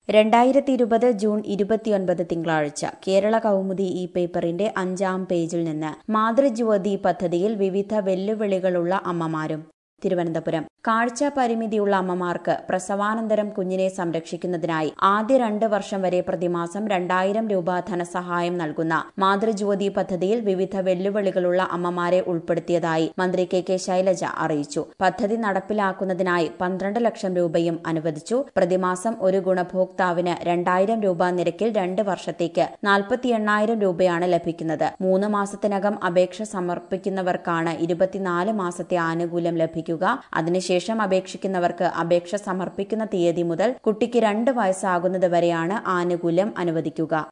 രണ്ടായിരത്തി ഇരുപത് ജൂൺ ഇരുപത്തിയൊൻപത് തിങ്കളാഴ്ച കേരള കൗമുദി ഈ പേപ്പറിന്റെ അഞ്ചാം പേജിൽ നിന്ന് മാതൃജ്യോതി പദ്ധതിയിൽ വിവിധ വെല്ലുവിളികളുള്ള അമ്മമാരും തിരുവനന്തപുരം കാഴ്ച പരിമിതിയുള്ള അമ്മമാർക്ക് പ്രസവാനന്തരം കുഞ്ഞിനെ സംരക്ഷിക്കുന്നതിനായി ആദ്യ രണ്ട് വർഷം വരെ പ്രതിമാസം രണ്ടായിരം രൂപ ധനസഹായം നൽകുന്ന മാതൃജ്യോതി പദ്ധതിയിൽ വിവിധ വെല്ലുവിളികളുള്ള അമ്മമാരെ ഉൾപ്പെടുത്തിയതായി മന്ത്രി കെ കെ ശൈലജ അറിയിച്ചു പദ്ധതി നടപ്പിലാക്കുന്നതിനായി പന്ത്രണ്ട് ലക്ഷം രൂപയും അനുവദിച്ചു പ്രതിമാസം ഒരു ഗുണഭോക്താവിന് രണ്ടായിരം രൂപ നിരക്കിൽ രണ്ട് വർഷത്തേക്ക് നാൽപ്പത്തി എണ്ണായിരം രൂപയാണ് ലഭിക്കുന്നത് മൂന്ന് മാസത്തിനകം അപേക്ഷ സമർപ്പിക്കുന്നവർക്കാണ് ഇരുപത്തിനാല് മാസത്തെ ആനുകൂല്യം ലഭിക്കുക അതിനുശേഷം അപേക്ഷിക്കുന്നവർക്ക് അപേക്ഷ സമർപ്പിക്കുന്ന തീയതി മുതൽ കുട്ടിക്ക് രണ്ട് വയസ്സാകുന്നത് വരെയാണ് ആനുകൂല്യം അനുവദിക്കുക